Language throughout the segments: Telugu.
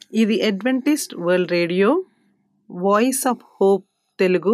ఇది Adventist World Radio Voice of Hope Telugu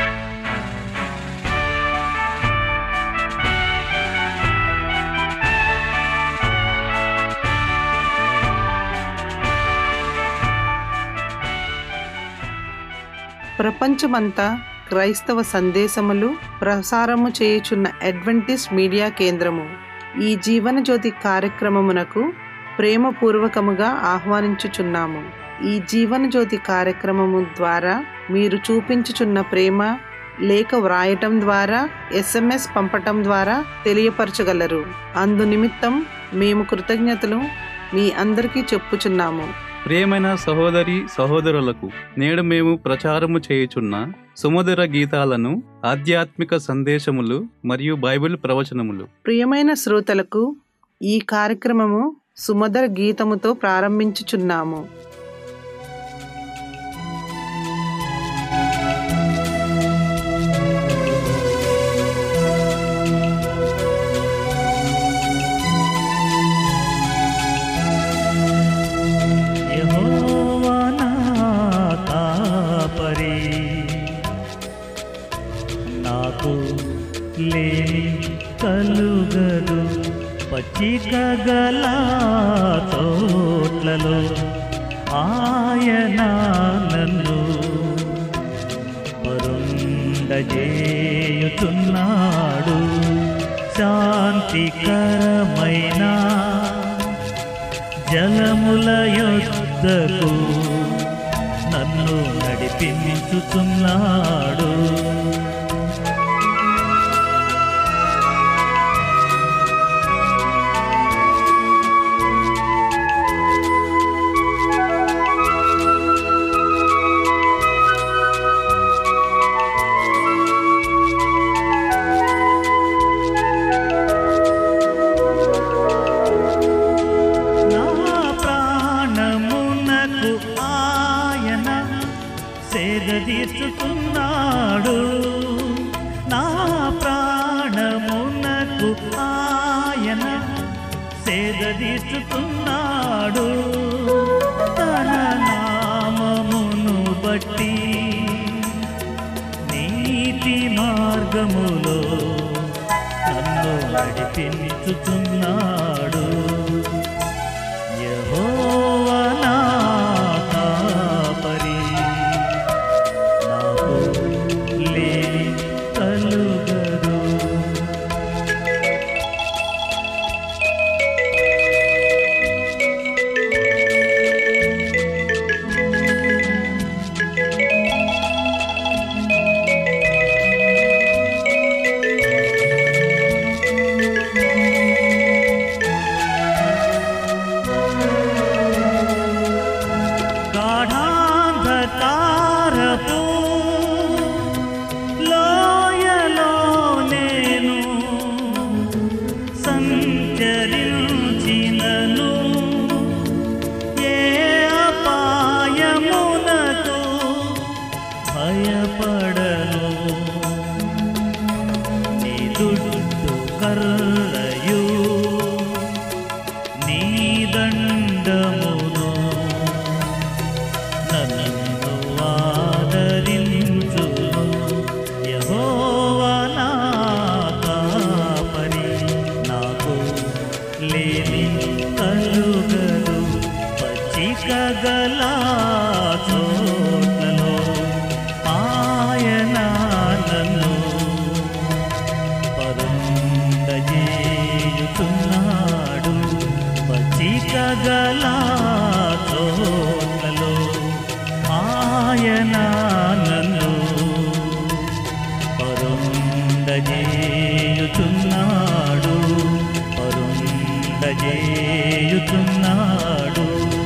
ప్రపంచమంతా క్రైస్తవ సందేశములు ప్రసారము చేయుచున్న అడ్వెంటిస్ట్ మీడియా కేంద్రము ఈ జీవన జ్యోతి కార్యక్రమమునకు ప్రేమపూర్వకముగా ఆహ్వానించుచున్నాము ఈ జీవన జ్యోతి కార్యక్రమము ద్వారా మీరు చూపించుచున్న ప్రేమ లేఖ వ్రాయటం ద్వారా ఎస్ఎంఎస్ పంపటం ద్వారా తెలియపరచగలరు అందు నిమిత్తం మేము కృతజ్ఞతలు మీ అందరికీ చెప్పుచున్నాము ప్రియమైన సహోదరి సహోదరులకు నేడు మేము ప్రచారము చేయుచున్న సుమధుర గీతాలను ఆధ్యాత్మిక సందేశములు మరియు బైబిల్ ప్రవచనములు ప్రియమైన శ్రోతలకు ఈ కార్యక్రమము సుమధుర గీతముతో ప్రారంభించుచున్నాము యెహోవా నా కాపరి నాకు లేని కలుగదు పచ్చిక గల తోట్లలో ఆయన నన్ను పరుండజేయుతున్నాడు శాంతికరమైన జలముల యొద్దకు నన్ను నడిపించుతున్నాడు నా ప్రాణమునకు ఆయన సేద తీర్చుతున్నాడు నా ప్రాణమునకు ఆయన సేద తీర్చుతున్నాడు తన నామమును బట్టి నీతి మార్గములో నన్ను నడిపించుతున్నాడు యెహోవా నా కాపరి నాకు లేని కలుగదు గాఢాంధకారపు లోయలో నేను సంచరించినను ఏ అపాయమునకు భయపడను నీ దుడ్డు కర్రయు నీ దండమును నన్ను ఆదరించును యెహోవా నా కాపరి నాకు లేని కలుగదు పచ్చిక గల చోట్లలో ఆయన నన్ను పరుండజేయుతున్నాడు పచ్చిక గల చోట్లలో ఆయన నన్ను పరుండజేయుతున్నాడు పరుండజేయుతున్నాడు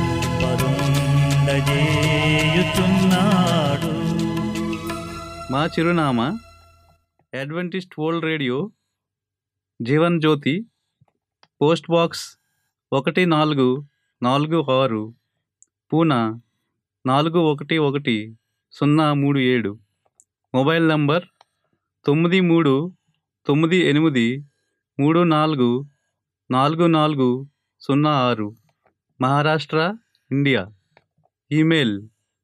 పరుండజేయుతున్నాడు మా చిరునామా Adventist World Radio Jeevan Jyothi post box ఒకటి నాలుగు నాలుగు ఆరు పూనా నాలుగు ఒకటి ఒకటి సున్నా మూడు ఏడు మొబైల్ నంబర్ తొమ్మిది మూడు తొమ్మిది ఎనిమిది మూడు నాలుగు నాలుగు నాలుగు సున్నా ఆరు Maharashtra India email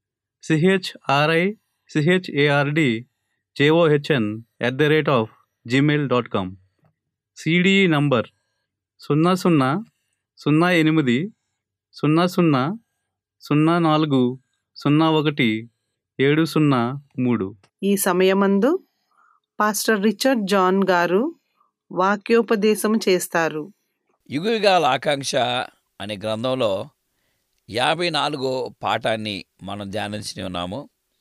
CHRI CHARD JOHN at the rate of Gmail dot com CDE number సున్నా సున్నా సున్నా ఎనిమిది సున్నా సున్నా సున్నా నాలుగు సున్నా ఒకటి ఏడు సున్నా మూడు ఈ సమయమందు పాస్టర్ రిచర్డ్ జాన్ గారు వాక్యోపదేశం చేస్తారు యుగయుగాల ఆకాంక్ష అనే గ్రంథంలో యాభై నాలుగో పాఠాన్ని మనం ధ్యానించి ఉన్నాము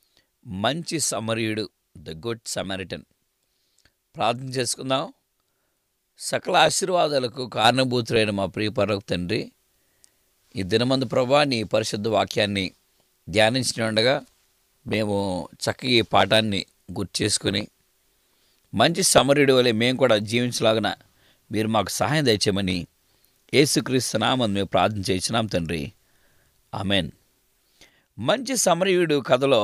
మంచి సమరీయుడు ద గుడ్ సమరిటన్ ప్రార్థన చేసుకుందాం సకల ఆశీర్వాదాలకు కారణభూతులైన మా ప్రియ పరలోక తండ్రి ఈ దినమందు ప్రభా నీ పరిశుద్ధ వాక్యాన్ని ధ్యానించిన ఉండగా మేము చక్కగా ఈ పాఠాన్ని గుర్తు చేసుకుని మంచి సమరుడి వలె మేము కూడా జీవించలాగిన మీరు మాకు సహాయం దయచేయమని యేసుక్రీస్తు నామం మేము ప్రార్థన చేయించినాం తండ్రి ఆమెన్ మంచి సమరయుడు కథలో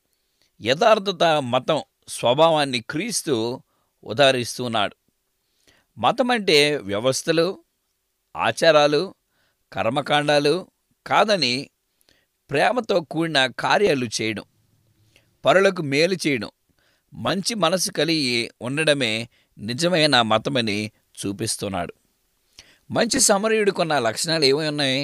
యథార్థత మతం స్వభావాన్ని క్రీస్తు ఉదాహరిస్తున్నాడు మతం అంటే వ్యవస్థలు ఆచారాలు కర్మకాండాలు కాదని ప్రేమతో కూడిన కార్యాలు చేయడం పరులకు మేలు చేయడం మంచి మనసు కలిగి ఉండడమే నిజమైన మతమని చూపిస్తున్నాడు మంచి సమరయుడికున్న లక్షణాలు ఏమై ఉన్నాయి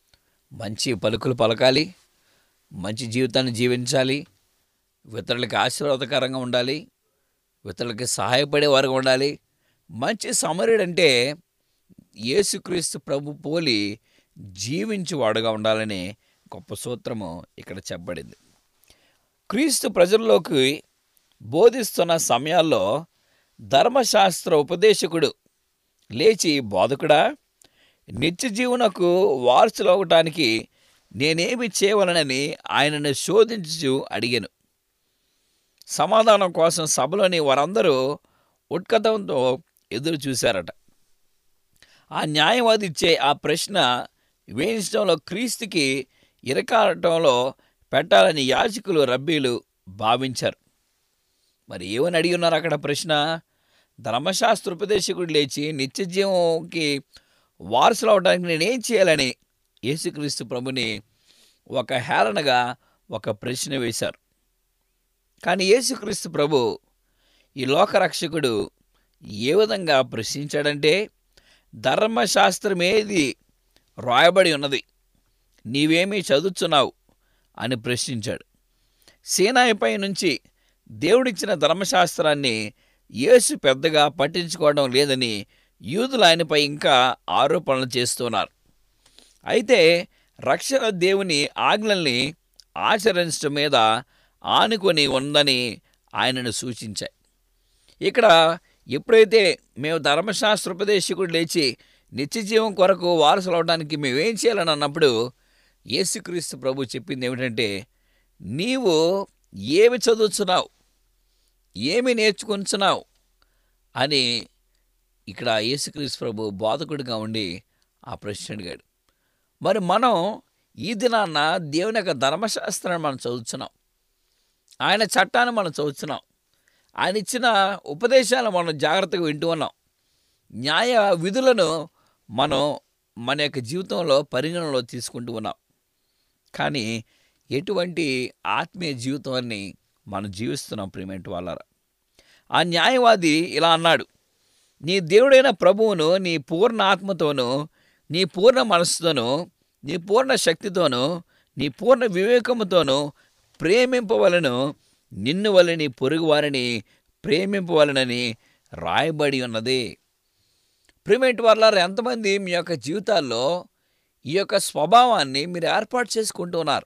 మంచి పలుకులు పలకాలి మంచి జీవితాన్ని జీవించాలి ఇతరులకి ఆశీర్వాదకరంగా ఉండాలి ఇతరులకి సహాయపడేవారుగా ఉండాలి మంచి సమరుడు అంటే యేసుక్రీస్తు ప్రభు పోలి జీవించువాడుగా ఉండాలని గొప్ప సూత్రము ఇక్కడ చెప్పబడింది క్రీస్తు ప్రజల్లోకి బోధిస్తున్న సమయాల్లో ధర్మశాస్త్ర ఉపదేశకుడు లేచి బోధకుడా నిత్య జీవనకు వారసులవటానికి నేనేమి చేయవలనని ఆయనను శోధించు అడిగాను సమాధానం కోసం సభలోని వారందరూ ఉత్కటంతో ఎదురు చూశారట ఆ న్యాయవాది ఇచ్చే ఆ ప్రశ్న వేయించడంలో క్రీస్తుకి ఇరకాటంలో పెట్టాలని యాజకులు రబ్బీలు భావించారు మరి ఏమని అడిగి ఉన్నారు అక్కడ ప్రశ్న ధర్మశాస్త్ర ఉపదేశకుడు లేచి నిత్య జీవంకి వారసులు అవడానికి నేనేం చేయాలని యేసుక్రీస్తు ప్రభుని ఒక హేళనగా ఒక ప్రశ్న వేశారు కానీ యేసుక్రీస్తు ప్రభు ఈ లోకరక్షకుడు ఏ విధంగా ప్రశ్నించాడంటే ధర్మశాస్త్రం ఏది రాయబడి ఉన్నది నీవేమీ చదువుతున్నావు అని ప్రశ్నించాడు సీనాయిపై నుంచి దేవుడిచ్చిన ధర్మశాస్త్రాన్ని యేసు పెద్దగా పట్టించుకోవడం లేదని యూదులు ఆయనపై ఇంకా ఆరోపణలు చేస్తున్నారు అయితే రక్షణ దేవుని ఆజ్ఞల్ని ఆచరించడం మీద ఆనుకొని ఉందని ఆయనను సూచించాయి ఇక్కడ ఎప్పుడైతే మేము ధర్మశాస్త్ర ఉపదేశకుడు లేచి నిత్యజీవం కొరకు వారసులు అవడానికి మేమేం చేయాలని అన్నప్పుడు యేసుక్రీస్తు ప్రభు చెప్పింది ఏమిటంటే నీవు ఏమి చదువుతున్నావు ఏమి నేర్చుకుంటున్నావు అని ఇక్కడ యేసుక్రీస్తు ప్రభు బోధకుడిగా ఉండి ఆ ప్రశ్న అడిగాడు మరి మనం ఈ దినాన్న దేవుని యొక్క ధర్మశాస్త్రాన్ని మనం చదువుతున్నాం ఆయన చట్టాన్ని మనం చదువుతున్నాం ఆయన ఇచ్చిన ఉపదేశాలను మనం జాగ్రత్తగా వింటూ ఉన్నాం న్యాయ విధులను మనం మన యొక్క జీవితంలో పరిగణనలో తీసుకుంటూ ఉన్నాం కానీ ఎటువంటి ఆత్మీయ జీవితాన్ని మనం జీవిస్తున్నాం ప్రియమేంటి వాళ్ళారా ఆ న్యాయవాది ఇలా అన్నాడు నీ దేవుడైన ప్రభువును నీ పూర్ణ ఆత్మతోనూ నీ పూర్ణ మనస్సుతోనూ నీ పూర్ణ శక్తితోనూ నీ పూర్ణ వివేకముతోనూ ప్రేమింపవలను నిన్ను వల్ల నీ పొరుగు వారిని ప్రేమింపవలనని రాయబడి ఉన్నది ప్రేమేంటి వాళ్ళ ఎంతమంది మీ యొక్క జీవితాల్లో ఈ యొక్క స్వభావాన్ని మీరు ఏర్పాటు చేసుకుంటూ ఉన్నారు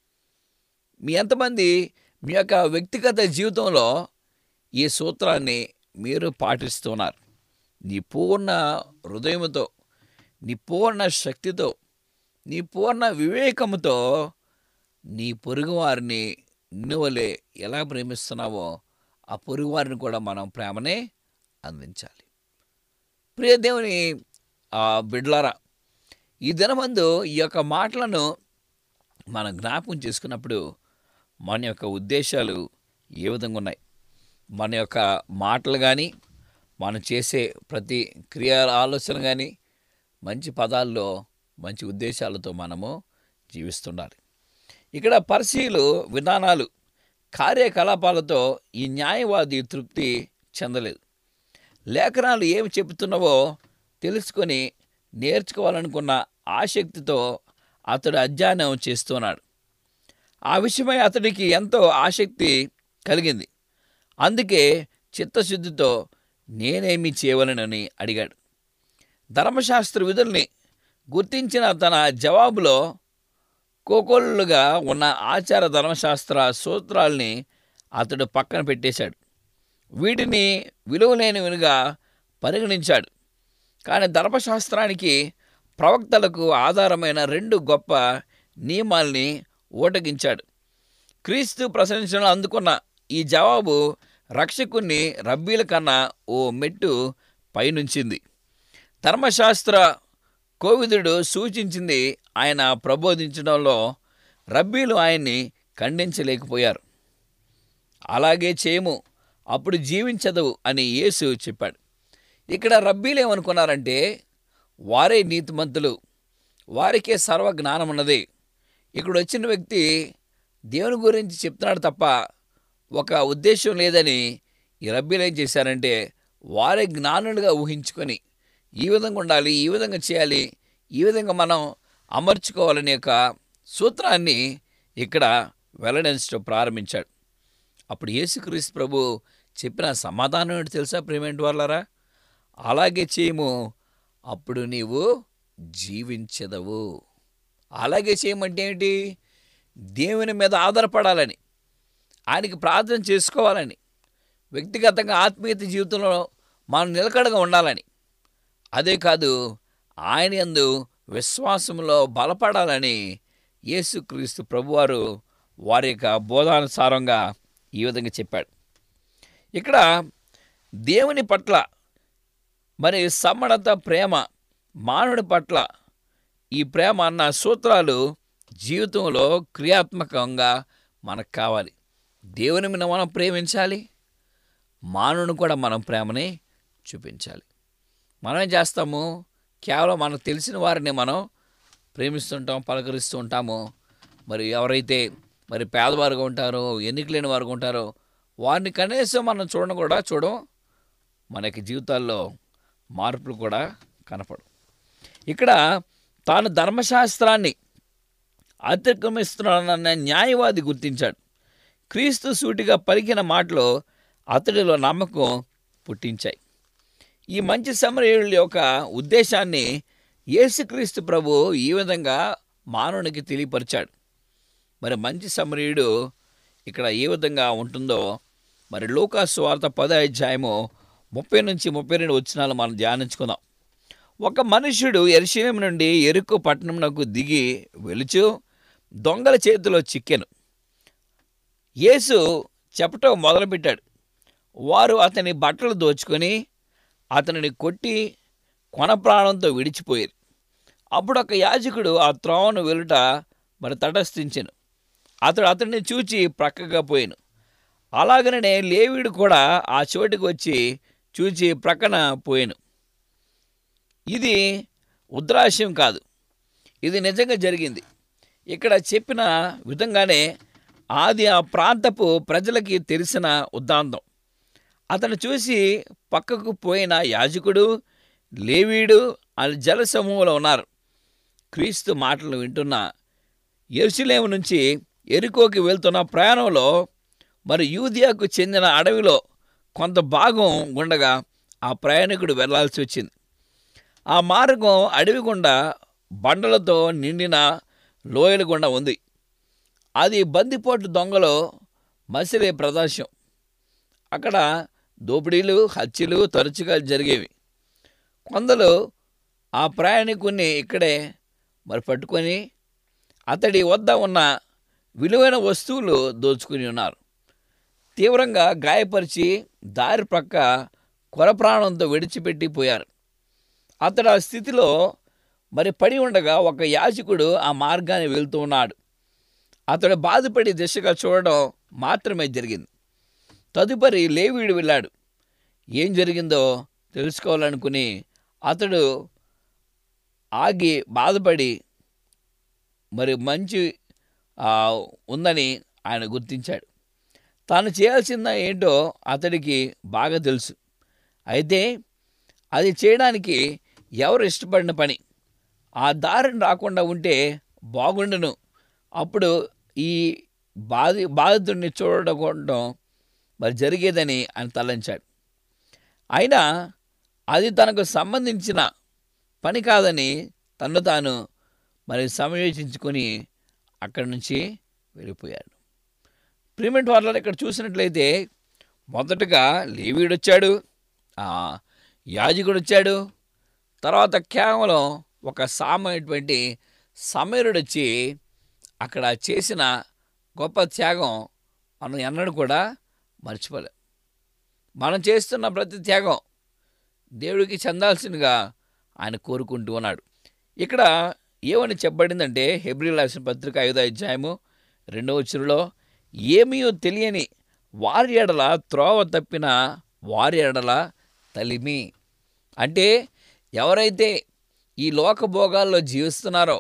మీ ఎంతమంది మీ యొక్క వ్యక్తిగత జీవితంలో ఈ సూత్రాన్ని మీరు పాటిస్తున్నారు నీ పూర్ణ హృదయముతో నీ పూర్ణ శక్తితో నీ పూర్ణ వివేకముతో నీ పొరుగువారిని నిన్నువలే ఎలా ప్రేమిస్తున్నావో ఆ పొరుగువారిని కూడా మనం ప్రేమనే అందించాలి ప్రియ దేవుని ఆ బిడ్లారా ఈ దినమందు ఈ యొక్క మాటలను మనం జ్ఞాపకం చేసుకున్నప్పుడు మన యొక్క ఉద్దేశాలు ఏ విధంగా ఉన్నాయి మన యొక్క మాటలు కానీ మనం చేసే ప్రతి క్రియ ఆలోచన కానీ మంచి పదాల్లో మంచి ఉద్దేశాలతో మనము జీవిస్తుండాలి ఇక్కడ పరిశీలు విధానాలు కార్యకలాపాలతో ఈ న్యాయవాది తృప్తి చెందలేదు లేఖనాలు ఏమి చెబుతున్నావో తెలుసుకొని నేర్చుకోవాలనుకున్న ఆసక్తితో అతడు అధ్యయనం చేస్తున్నాడు ఆ విషయమై అతడికి ఎంతో ఆసక్తి కలిగింది అందుకే చిత్తశుద్ధితో నేనేమి చేయవలనని అడిగాడు ధర్మశాస్త్ర విధుల్ని గుర్తించిన తన జవాబులో కోకొల్లుగా ఉన్న ఆచార ధర్మశాస్త్ర సూత్రాల్ని అతడు పక్కన పెట్టేశాడు వీటిని విలువలేనివిగా పరిగణించాడు కానీ ధర్మశాస్త్రానికి ప్రవక్తలకు ఆధారమైన రెండు గొప్ప నియమాల్ని ఓటగించాడు క్రీస్తు ప్రశంసలు అందుకున్న ఈ జవాబు రక్షకుణ్ణి రబ్బీల కన్నా ఓ మెట్టు పైనుంచింది ధర్మశాస్త్ర కోవిదుడు సూచించింది ఆయన ప్రబోధించడంలో రబ్బీలు ఆయన్ని ఖండించలేకపోయారు అలాగే చేయము అప్పుడు జీవించదు అని యేసు చెప్పాడు ఇక్కడ రబ్బీలు ఏమనుకున్నారంటే వారే నీతిమంతులు వారికే సర్వ జ్ఞానం ఉన్నది ఇక్కడ వచ్చిన వ్యక్తి దేవుని గురించి చెప్తున్నాడు తప్ప ఒక ఉద్దేశం లేదని ఈ రబ్బీలు ఏం చేశారంటే వారే జ్ఞానులుగా ఊహించుకొని ఈ విధంగా ఉండాలి ఈ విధంగా చేయాలి ఈ విధంగా మనం అమర్చుకోవాలనే యొక్క సూత్రాన్ని ఇక్కడ వెల్లడించడం ప్రారంభించాడు అప్పుడు యేసుక్రీస్తు ప్రభు చెప్పిన సమాధానం ఏంటి తెలుసా ప్రేమేంటి వాళ్ళరా అలాగే చేయము అప్పుడు నీవు జీవించదవు అలాగే చేయమంటే ఏంటి దేవుని మీద ఆధారపడాలని ఆయనకి ప్రార్థన చేసుకోవాలని వ్యక్తిగతంగా ఆత్మీయత జీవితంలో మనం నిలకడగా ఉండాలని అదే కాదు ఆయన యందు విశ్వాసంలో బలపడాలని యేసుక్రీస్తు ప్రభువారు వారి యొక్క బోధానుసారంగా ఈ విధంగా చెప్పాడు ఇక్కడ దేవుని పట్ల మరి సమ్మడత ప్రేమ మానవుడి పట్ల ఈ ప్రేమ అన్న సూత్రాలు జీవితంలో క్రియాత్మకంగా మనకు కావాలి దేవుని మీద మనం ప్రేమించాలి మానవుని కూడా మనం ప్రేమని చూపించాలి మనం ఏం చేస్తాము కేవలం మనకు తెలిసిన వారిని మనం ప్రేమిస్తుంటాం పలకరిస్తూ ఉంటాము మరి ఎవరైతే మరి పేదవారుగా ఉంటారో ఎన్నిక లేని వారుగా ఉంటారో వారిని కనీసం మనం చూడడం కూడా చూడం మనకి జీవితాల్లో మార్పులు కూడా కనపడు ఇక్కడ తాను ధర్మశాస్త్రాన్ని అతిక్రమిస్తున్నానన్న న్యాయవాది గుర్తించాడు క్రీస్తు సూటిగా పలికిన మాటలు అతడిలో నమ్మకం పుట్టించాయి ఈ మంచి సమరయుల యొక్క ఉద్దేశాన్ని యేసుక్రీస్తు ప్రభు ఈ విధంగా మానవునికి తెలియపరిచాడు మరి మంచి సమరయుడు ఇక్కడ ఏ విధంగా ఉంటుందో మరి లోకాసు వార్త పదో అధ్యాయము ముప్పై నుంచి ముప్పై రెండు వచ్చినాలు మనం ధ్యానించుకుందాం ఒక మనుష్యుడు ఎరుశలేం నుండి ఎరుకు పట్టణంకు దిగి వెలుచు దొంగల చేతిలో చిక్కెను యేసు చెప్పటం మొదలుపెట్టాడు వారు అతని బట్టలు దోచుకొని అతనిని కొట్టి కొన ప్రాణంతో విడిచిపోయారు అప్పుడు ఒక యాజకుడు ఆ త్రోవను వెలుట మరి తటస్థించెను అతడు అతన్ని చూచి ప్రక్కగా పోయాను అలాగనే లేవీడు కూడా ఆ చోటుకు వచ్చి చూచి ప్రక్కన పోయాను ఇది ఉద్రాశ్యం కాదు ఇది నిజంగా జరిగింది ఇక్కడ చెప్పిన విధంగానే ఆది ఆ ప్రాంతపు ప్రజలకి తెలిసిన ఉద్దాంతం అతను చూసి పక్కకు పోయిన యాజకుడు లేవీడు అని జలసమూహంలో ఉన్నారు క్రీస్తు మాటలు వింటున్న ఎరుసలేము నుంచి ఎరుకోకి వెళ్తున్న ప్రయాణంలో మరి యూదియాకు చెందిన అడవిలో కొంత భాగం గుండగా ఆ ప్రయాణికుడు వెళ్లాల్సి వచ్చింది ఆ మార్గం అడవి గుండా బండలతో నిండిన లోయల గుండా ఉంది అది బందిపోటు దొంగలో మసిలే ప్రదేశం అక్కడ దోపిడీలు హత్యలు తరచుగా జరిగేవి కొందరు ఆ ప్రయాణికుని ఇక్కడే మరి పట్టుకొని అతడి వద్ద ఉన్న విలువైన వస్తువులు దోచుకుని ఉన్నారు తీవ్రంగా గాయపరిచి దారి ప్రక్క కొర ప్రాణంతో విడిచిపెట్టి పోయారు అతడు ఆ స్థితిలో మరి పడి ఉండగా ఒక యాజకుడు ఆ మార్గాన్ని వెళ్తూ ఉన్నాడు అతడు బాధపడి దిశగా చూడడం మాత్రమే జరిగింది తదుపరి లేవీడు వెళ్ళాడు ఏం జరిగిందో తెలుసుకోవాలనుకుని అతడు ఆగి బాధపడి మరి మంచి ఆ, ఉందని ఆయన గుర్తించాడు తాను చేయాల్సిన ఏంటో అతడికి బాగా తెలుసు అయితే అది చేయడానికి ఎవరు ఇష్టపడిన పని ఆ దారిని రాకుండా ఉంటే బాగుండును అప్పుడు ఈ బాధి బాధితుడిని చూడడం మరి జరిగేదని ఆయన తలంచాడు అయినా అది తనకు సంబంధించిన పని కాదని తను తాను మరి సమయోచించుకొని అక్కడి నుంచి వెళ్ళిపోయాడు ప్రిమెంట్ వాళ్ళని ఇక్కడ చూసినట్లయితే మొదటగా లేవీడు వచ్చాడు ఆ, యాజకుడు వచ్చాడు తర్వాత కేవలం ఒక సామైనటువంటి సమరుడు వచ్చి అక్కడ చేసిన గొప్ప త్యాగం మనం ఎన్నడూ కూడా మర్చిపోలేం మనం చేస్తున్న ప్రతి త్యాగం దేవుడికి చెందాల్సిందిగా ఆయన కోరుకుంటూ ఉన్నాడు ఇక్కడ ఏమని చెప్పబడిందంటే హెబ్రిల్ రాసిన పత్రిక ఐదో అధ్యాయము రెండవ చిరులో ఏమీ తెలియని వారి ఎడల త్రోవ తప్పిన వారి ఎడల తలిమి అంటే ఎవరైతే ఈ లోక భోగాల్లో జీవిస్తున్నారో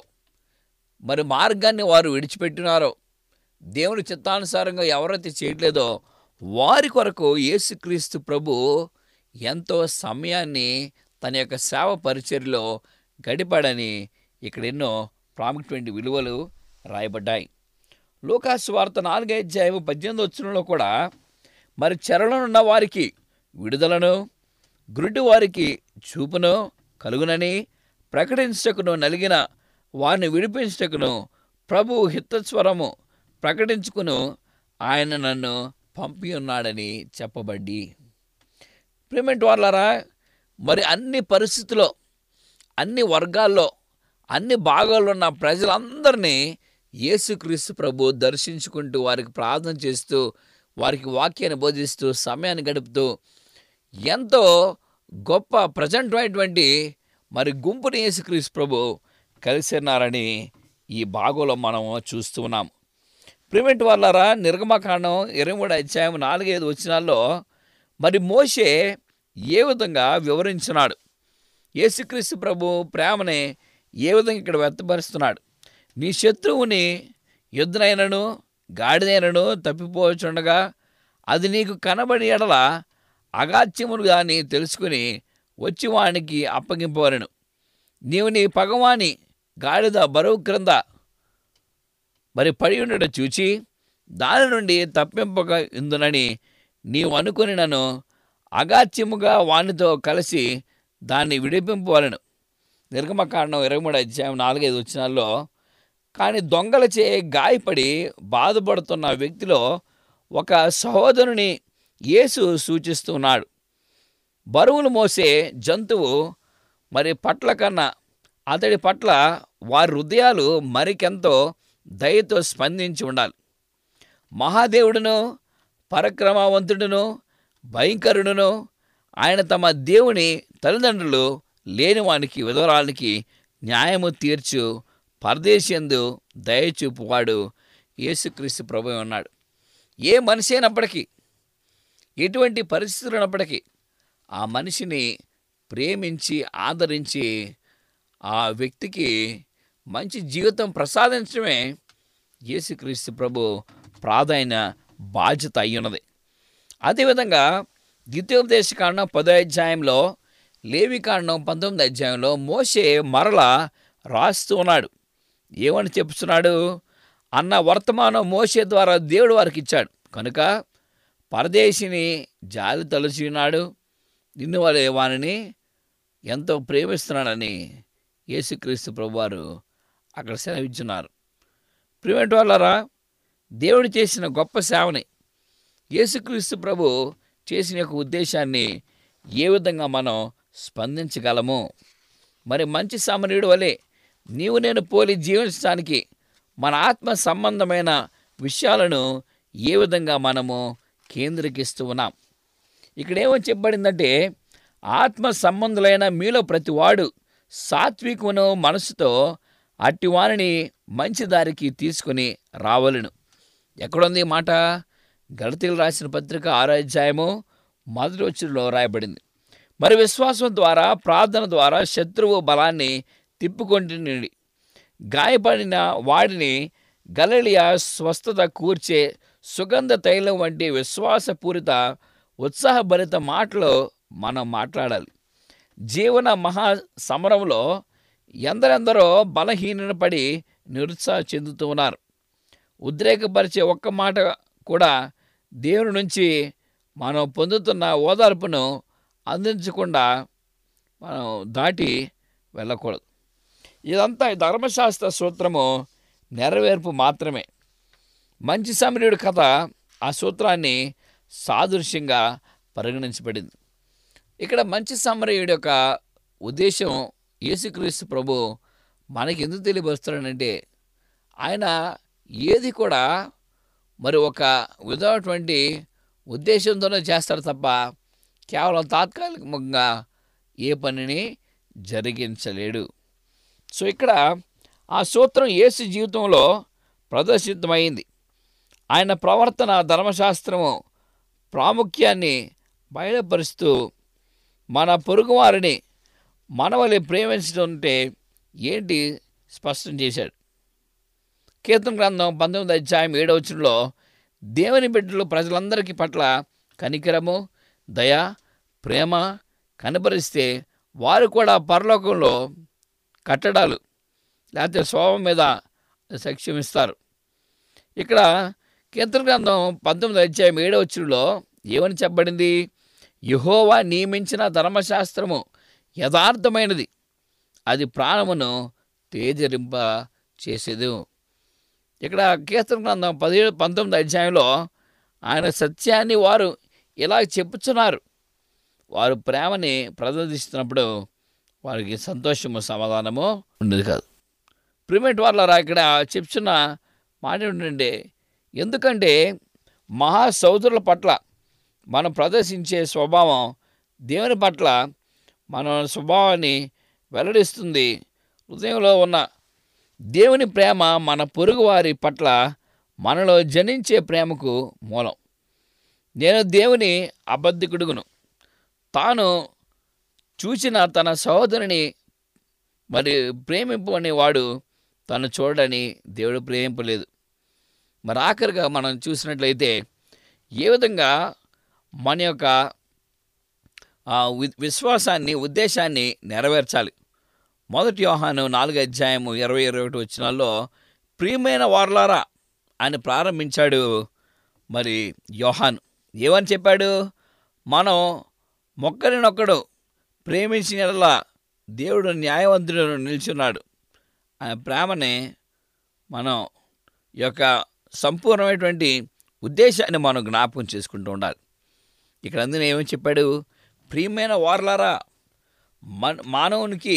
మరి మార్గాన్ని వారు విడిచిపెట్టినారో దేవుని చిత్తానుసారంగా ఎవరైతే చేయట్లేదో వారి కొరకు యేసుక్రీస్తు ప్రభు ఎంతో సమయాన్ని తన యొక్క సేవ పరిచర్యలో గడిపాడని ఇక్కడ ఎన్నో ప్రాముఖ్యమైన విలువలు రాయబడ్డాయి లూకాసు వార్త నాలుగై అధ్యాయం పద్దెనిమిది వచ్చరంలో కూడా మరి చెరలో ఉన్న వారికి విడుదలను గురుడి వారికి చూపును కలుగునని ప్రకటించటకును నలిగిన వారిని విడిపించటకును ప్రభు హితస్వరము ప్రకటించుకును ఆయన నన్ను పంపి ఉన్నాడని చెప్పబడ్డి ప్రిమెంట్ వాళ్ళారా మరి అన్ని పరిస్థితుల్లో అన్ని వర్గాల్లో అన్ని భాగాల్లో ఉన్న ప్రజలందరినీ యేసుక్రీస్తు ప్రభు దర్శించుకుంటూ వారికి ప్రార్థన చేస్తూ వారికి వాక్యాన్ని బోధిస్తూ సమయాన్ని గడుపుతూ ఎంతో గొప్ప ప్రజెంట్ అయినటువంటి మరి గుంపుని యేసుక్రీస్తు ప్రభు కలిసి ఉన్నారని ఈ భాగంలో మనం చూస్తూ ఉన్నాం ప్రిమెంట్ వాళ్ళారా నిర్గమకాండం ఇరవై మూడు అధ్యాయం నాలుగైదు వచనాల్లో మరి మోషే ఏ విధంగా వివరించున్నాడు యేసుక్రీస్తు ప్రభు ప్రేమని ఏ విధంగా ఇక్కడ వ్యక్తపరుస్తున్నాడు నీ శత్రువుని యుద్ధనైనను గాడిదైనను తప్పిపోచుండగా అది నీకు కనబడి ఎడల అగాత్యమును కానీ తెలుసుకుని వచ్చి వానికి అప్పగింపవలను నీవు నీ పగవాని గాడిద బరువు క్రింద మరి పడి ఉండట చూచి దాని నుండి తప్పింపక ఇందునని నీవు అనుకుని నన్ను అగాత్యముగా వానితో కలిసి దాన్ని విడిపింపవలను నిర్గమకాండం ఇరవై మూడు అధ్యాయం నాలుగైదు వచ్చినాల్లో కానీ దొంగలచే గాయపడి బాధపడుతున్న వ్యక్తిలో ఒక సహోదరుని యేసు సూచిస్తున్నాడు బరువులు మోసే జంతువు మరి పట్ల కన్నా అతడి పట్ల వారి హృదయాలు మరికెంతో దయతో స్పందించి ఉండాలి మహాదేవుడును పరక్రమవంతుడును భయంకరుడును ఆయన తమ దేవుని తల్లిదండ్రులు లేనివానికి విధవరానికి న్యాయము తీర్చు పరదేశందు దయచూపువాడు యేసుక్రీస్తు ప్రభు ఉన్నాడు ఏ మనిషి అయినప్పటికీ ఎటువంటి పరిస్థితులు ఉన్నప్పటికీ ఆ మనిషిని ప్రేమించి ఆదరించి ఆ వ్యక్తికి మంచి జీవితం ప్రసాదించడమే యేసుక్రీస్తు ప్రభు ప్రాధాన్య బాధ్యత అయ్యున్నది అదేవిధంగా ద్వితీయోపదేశ కాండం పదో అధ్యాయంలో లేవి కాండం పంతొమ్మిది అధ్యాయంలో మోసే మరల రాస్తూ ఉన్నాడు ఏమని చెప్తున్నాడు అన్న వర్తమానం మోసే ద్వారా దేవుడు వారికి ఇచ్చాడు కనుక పరదేశిని జాలి తలచి ఉన్నాడు నిన్ను వాళ్ళే వారిని ఎంతో ప్రేమిస్తున్నాడని యేసుక్రీస్తు ప్రభువారు అక్కడ సెలవిచ్చున్నారు ప్రివెంట్ వాళ్ళరా దేవుడు చేసిన గొప్ప సేవని యేసుక్రీస్తు ప్రభు చేసిన యొక్క ఉద్దేశాన్ని ఏ విధంగా మనం స్పందించగలము మరి మంచి సమనీయుడు వలె నీవు నేను పోలి జీవించడానికి మన ఆత్మ సంబంధమైన విషయాలను ఏ విధంగా మనము కేంద్రీకరిస్తూ ఉన్నాం ఇక్కడ ఏమో చెప్పబడిందంటే ఆత్మ సంబంధులైన మీలో ప్రతివాడు సాత్వికమును మనసుతో అట్టి వారిని మంచి దారికి తీసుకుని రావలను ఎక్కడుంది ఈ మాట గలతీలు రాసిన పత్రిక ఆరో అధ్యాయము మొదటి వచ్చులో రాయబడింది మరి విశ్వాసం ద్వారా ప్రార్థన ద్వారా శత్రువు బలాన్ని తిప్పుకొంటుని గాయపడిన వాడిని గలలియా స్వస్థత కూర్చే సుగంధ తైలం వంటి విశ్వాసపూరిత ఉత్సాహభరిత మాటలు మనం మాట్లాడాలి జీవన మహా సమరంలో ఎందరెందరో బలహీనపడి పడి నిరుత్సాహ చెందుతూ ఉన్నారు ఉద్రేకపరిచే ఒక్క మాట కూడా దేవుని నుంచి మనం పొందుతున్న ఓదార్పును అందించకుండా మనం దాటి వెళ్ళకూడదు ఇదంతా ఈ ధర్మశాస్త్ర సూత్రము నెరవేర్పు మాత్రమే మంచి సమరుడి కథ ఆ సూత్రాన్ని సాదృశ్యంగా పరిగణించబడింది ఇక్కడ మంచి సమరయుడి యొక్క ఉద్దేశం యేసుక్రీస్తు ప్రభు మనకి ఎందుకు తెలియపరుస్తాడంటే ఆయన ఏది కూడా మరి ఒక విధమైనటువంటి ఉద్దేశంతోనే చేస్తాడు తప్ప కేవలం తాత్కాలికంగా ఏ పనిని జరిగించలేడు సో ఇక్కడ ఆ సూత్రం యేసు జీవితంలో ప్రదర్శితమైంది ఆయన ప్రవర్తన ధర్మశాస్త్రము ప్రాముఖ్యాన్ని బయలుపరుస్తూ మన పొరుగువారిని మనవలి ప్రేమించడంటే ఏంటి స్పష్టం చేశాడు కీర్తన గ్రంథం పంతొమ్మిది అధ్యాయం ఏడవ వచనంలో దేవుని బిడ్డలు ప్రజలందరికీ పట్ల కనికరము దయ ప్రేమ కనబరిస్తే వారు కూడా పరలోకంలో కట్టడాలు లేకపోతే శోభం మీద సాక్ష్యం ఇస్తారు ఇక్కడ కీర్తన గ్రంథం పంతొమ్మిది అధ్యాయం ఏడవ వచనంలో ఏమని చెప్పబడింది యహోవా నియమించిన ధర్మశాస్త్రము యథార్థమైనది అది ప్రాణమును తేజరింప చేసేది ఇక్కడ కీర్తన గ్రంథం పదిహేడు పంతొమ్మిది అధ్యాయంలో ఆయన సత్యాన్ని వారు ఇలా చెప్పుచున్నారు వారు ప్రేమని ప్రదర్శిస్తున్నప్పుడు వారికి సంతోషము సమాధానము ఉండేది కాదు ప్రిమేట్ వాళ్ళరా ఇక్కడ చెప్తున్న మాట ఏంటంటే ఎందుకంటే మహా సోదరుల పట్ల మనం ప్రదర్శించే స్వభావం దేవుని పట్ల మన స్వభావాన్ని వెల్లడిస్తుంది హృదయంలో ఉన్న దేవుని ప్రేమ మన పొరుగువారి పట్ల మనలో జనించే ప్రేమకు మూలం నేను దేవుని అబద్ధికుడుగును తాను చూసిన తన సహోదరుని మరి ప్రేమింపు అనేవాడు తను చూడని దేవుడు ప్రేమింపలేదు మరి ఆఖరిగా మనం చూసినట్లయితే ఏ విధంగా మన యొక్క ఆ వి- విశ్వాసాన్ని ఉద్దేశాన్ని నెరవేర్చాలి మొదటి యోహాను నాలుగు అధ్యాయము ఇరవై ఇరవై ఒకటి వచ్చినాల్లో ప్రియమైన వారలారా అని ప్రారంభించాడు మరి యోహాను ఏమని చెప్పాడు మనం మొక్కరినొక్కడు ప్రేమించిన దేవుడు న్యాయవంతుడు నిల్చున్నాడు ఆయన ప్రేమని మనం ఈ యొక్క సంపూర్ణమైనటువంటి ఉద్దేశాన్ని మనం జ్ఞాపకం చేసుకుంటూ ఉండాలి ఇక్కడ అందులో ఏమని చెప్పాడు ప్రియమైన వారలారా మన మానవునికి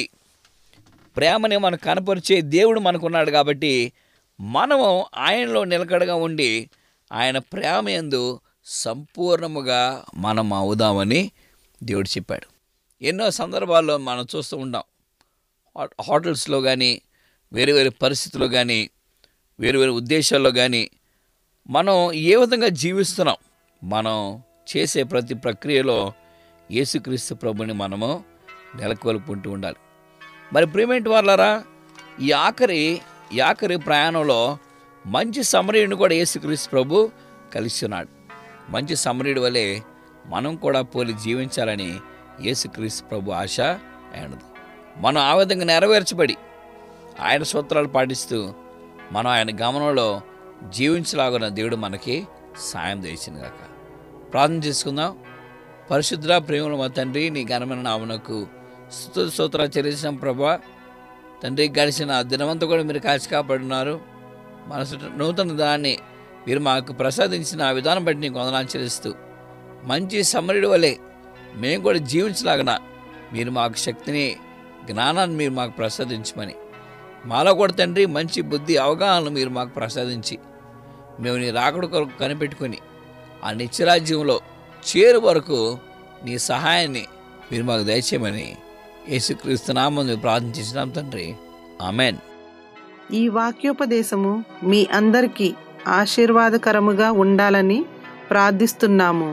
ప్రేమని మనకు కనపరిచే దేవుడు మనకున్నాడు కాబట్టి మనము ఆయనలో నిలకడగా ఉండి ఆయన ప్రేమ యందు సంపూర్ణముగా మనం అవుదామని దేవుడు చెప్పాడు ఎన్నో సందర్భాల్లో మనం చూస్తూ ఉంటాం హో- హోటల్స్లో కానీ వేరే వేరే పరిస్థితుల్లో కానీ వేరు వేరు ఉద్దేశాల్లో కానీ మనం ఏ విధంగా జీవిస్తున్నాం మనం చేసే ప్రతి ప్రక్రియలో యేసుక్రీస్తు ప్రభుని మనము నెలకొల్పుకుంటూ ఉండాలి మరి ప్రియమేంటి వాళ్ళారా ఈ ఆఖరి ఈ ఆఖరి ప్రయాణంలో మంచి సమరయుడిని కూడా యేసుక్రీస్తు ప్రభు కలిస్తున్నాడు మంచి సమరయుడి వలె మనం కూడా పోలి జీవించాలని యేసుక్రీస్తు ప్రభు ఆశ అయినది మనం ఆ విధంగా నెరవేర్చబడి ఆయన సూత్రాలు పాటిస్తూ మనం ఆయన గమనంలో జీవించలాగున్న దేవుడు మనకి సాయం చేసింది కాక ప్రార్థన చేసుకుందాం పరిశుద్ధ ప్రేమల మా తండ్రి నీ ఘనమైన నామనకు స్థుత స్తోత్రాలు చెల్లించిన ప్రభా తండ్రి గడిచిన దినమంతా కూడా మీరు కాచి కాపాడున్నారు మనసు నూతన దాన్ని మీరు మాకు ప్రసాదించిన ఆ విధానం బట్టి నీకు వందనాలు చెల్లిస్తూ మంచి సమరుడి వలె మేము కూడా జీవించలాగన మీరు మాకు శక్తిని జ్ఞానాన్ని మీరు మాకు ప్రసాదించమని మాలో కూడా తండ్రి మంచి బుద్ధి అవగాహనలు మీరు మాకు ప్రసాదించి మేము నీ రాకడ కొరకు కనిపెట్టుకొని ఆ నిత్యరాజ్యంలో చేరు వరకు నీ సహాయాన్ని మీరు మాకు దయచేయమని యేసుక్రీస్తు నామం ప్రార్థించినాం తండ్రి ఆమెన్ ఈ వాక్యోపదేశము మీ అందరికీ ఆశీర్వాదకరముగా ఉండాలని ప్రార్థిస్తున్నాము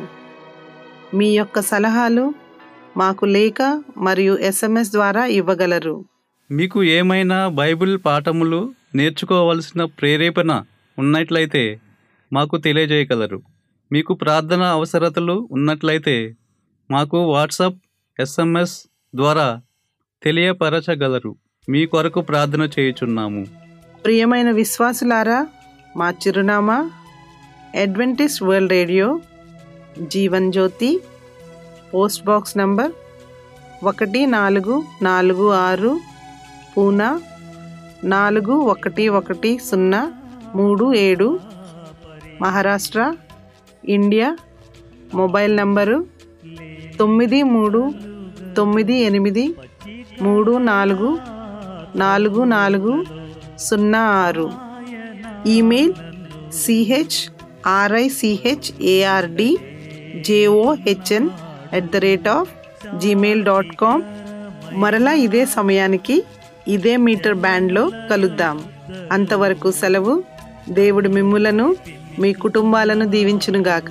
మీ యొక్క సలహాలు మాకు లేఖ మరియు ఎస్ఎంఎస్ ద్వారా ఇవ్వగలరు మీకు ఏమైనా బైబిల్ పాఠములు నేర్చుకోవలసిన ప్రేరేపణ ఉన్నట్లయితే మాకు తెలియజేయగలరు మీకు ప్రార్థన అవసరతలు ఉన్నట్లయితే మాకు వాట్సాప్ ఎస్ఎంఎస్ ద్వారా తెలియపరచగలరు మీ కొరకు ప్రార్థన చేయుచున్నాము ప్రియమైన విశ్వాసులారా మా చిరునామా Adventist World Radio Jeevan Jyothi post box number ఒకటి నాలుగు నాలుగు ఆరు పూనా నాలుగు ఒకటి ఒకటి సున్నా మూడు ఏడు మహారాష్ట్ర ఇండియా మొబైల్ నంబరు తొమ్మిది మూడు తొమ్మిది ఎనిమిది మూడు నాలుగు నాలుగు నాలుగు సున్నా ఆరు email CH RICH ARD JOHN at the rate of Gmail dot com మరలా ఇదే సమయానికి ఇదే మీటర్ బ్యాండ్లో కలుద్దాం అంతవరకు సెలవు దేవుడు మిమ్ములను మీ కుటుంబాలను దీవించునుగాక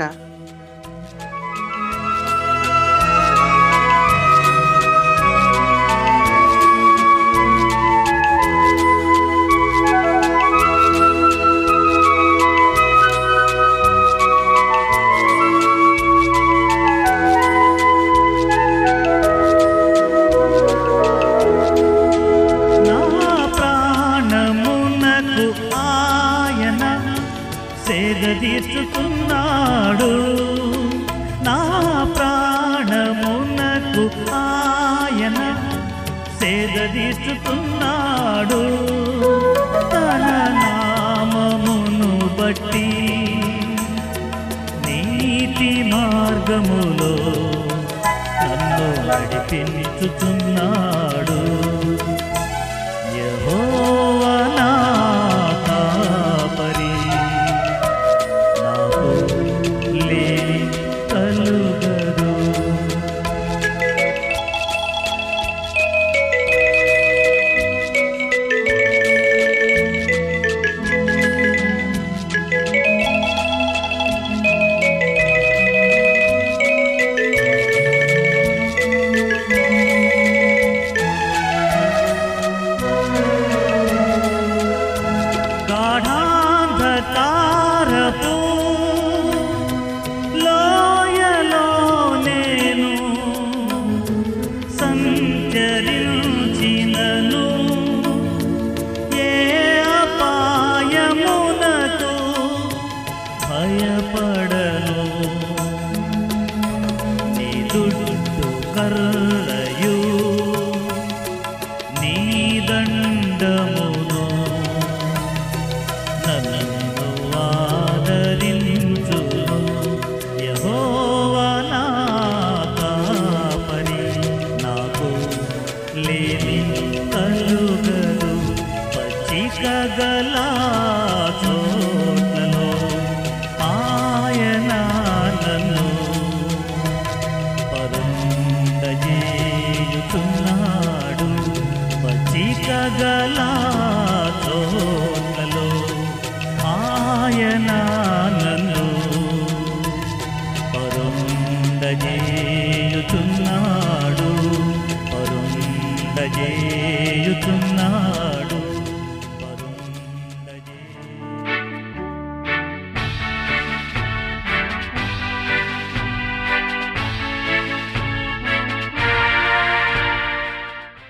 నా ప్రాణమునకు ఆయన సేదీర్చుతున్నాడు నా ప్రాణమునకు ఆయన సేదీర్చుతున్నాడు తన నామమును బట్టి నీతి మార్గములో నన్ను నడిపించుతున్నాడు యెహోవా నా కాపరి, నాకు లేమి కలుగదు గాఢాంధకారపు లోయలో నేను సంచరించినను ఏ అపాయమునకు భయపడను నీ దుడ్డు కర్రయు నీ దండమును నన్ను ఆదరించు యెహోవా నా కాపరి నాకు లేమి కలుగదు పచ్చిక గల చోట